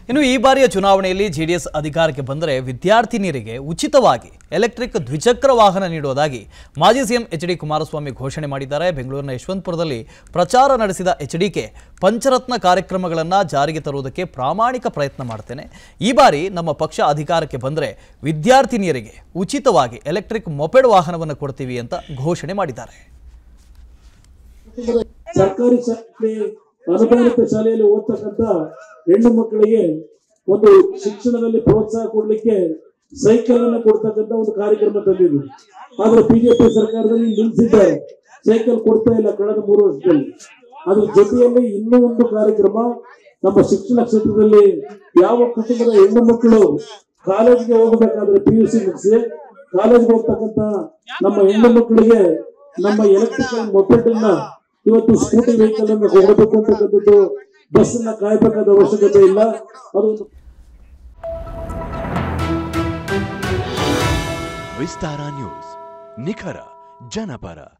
ಇನ್ನು ಈ ಬಾರಿಯ ಚುನಾವಣೆಯಲ್ಲಿ ಜೆಡಿಎಸ್ ಅಧಿಕಾರಕ್ಕೆ ಬಂದರೆ ವಿದ್ಯಾರ್ಥಿನಿಯರಿಗೆ ಉಚಿತವಾಗಿ ಎಲೆಕ್ಟ್ರಿಕ್ ದ್ವಿಚಕ್ರ ವಾಹನ ನೀಡುವುದಾಗಿ ಮಾಜಿ ಸಿಎಂ ಎಚ್ ಡಿ ಕುಮಾರಸ್ವಾಮಿ ಘೋಷಣೆ ಮಾಡಿದ್ದಾರೆ ಬೆಂಗಳೂರಿನ ಯಶವಂತಪುರದಲ್ಲಿ ಪ್ರಚಾರ ನಡೆಸಿದ ಎಚ್ ಡಿಕೆ ಪಂಚರತ್ನ ಕಾರ್ಯಕ್ರಮಗಳನ್ನು ಜಾರಿಗೆ ತರುವುದಕ್ಕೆ ಪ್ರಾಮಾಣಿಕ ಪ್ರಯತ್ನ ಮಾಡ್ತೇನೆ ಈ ಬಾರಿ ನಮ್ಮ ಪಕ್ಷ ಅಧಿಕಾರಕ್ಕೆ ಬಂದರೆ ವಿದ್ಯಾರ್ಥಿನಿಯರಿಗೆ ಉಚಿತವಾಗಿ ಎಲೆಕ್ಟ್ರಿಕ್ ಮೊಪೆಡ್ ವಾಹನವನ್ನು ಕೊಡ್ತೀವಿ ಅಂತ ಘೋಷಣೆ ಮಾಡಿದ್ದಾರೆ ಸರ್ಕಾರಿ ಶಾಲೆ ಅನುದಾನಿತ ಶಾಲೆಯಲ್ಲಿ ಓದ್ತಕ್ಕಂತ ಹೆಣ್ಣು ಮಕ್ಕಳಿಗೆ ಒಂದು ಶಿಕ್ಷಣದಲ್ಲಿ ಪ್ರೋತ್ಸಾಹ ಕೊಡ್ಲಿಕ್ಕೆ ಸೈಕಲ್ ಅನ್ನ ಕೊಡ್ತಕ್ಕಂತ ಒಂದು ಕಾರ್ಯಕ್ರಮ ತಂದಿದ್ರು ಆದ್ರೆ ಬಿಜೆಪಿ ಸರ್ಕಾರದಲ್ಲಿ ನಿಲ್ಲಿಸಿದ್ದಾರೆ ಸೈಕಲ್ ಕೊಡ್ತಾ ಇಲ್ಲ ಕಳೆದ ಮೂರು ವರ್ಷದಲ್ಲಿ ಅದ್ರ ಜೊತೆಯಲ್ಲಿ ಇನ್ನೂ ಒಂದು ಕಾರ್ಯಕ್ರಮ ನಮ್ಮ ಶಿಕ್ಷಣ ಕ್ಷೇತ್ರದಲ್ಲಿ ಯಾವ ಕುಟುಂಬದ ಹೆಣ್ಣು ಮಕ್ಕಳು ಕಾಲೇಜ್ಗೆ ಹೋಗಬೇಕಾದ್ರೆ ಪಿ ಯು ಸಿ ಮುಗಿಸಿ ಕಾಲೇಜ್ಗೆ ಹೋಗ್ತಕ್ಕಂತ ನಮ್ಮ ಹೆಣ್ಣು ಮಕ್ಕಳಿಗೆ ನಮ್ಮ ಎಲೆಕ್ಟ್ರಿಕಲ್ ಮೊಪೆಟ್ ಅನ್ನ ಇವತ್ತು ಸ್ಕೂಟಿ ವೆಹಿಕಲ್ ಅನ್ನು ಹೋಗಬೇಕು ಅಂತಕ್ಕಂಥದ್ದು ಬಸ್ ಅನ್ನ ಕಾಯ್ಬೇಕಾದ ಅವಶ್ಯಕತೆ ಇಲ್ಲ ಅದು ಒಂದು ವಿಸ್ತಾರ ನ್ಯೂಸ್ ನಿಖರ ಜನಪರ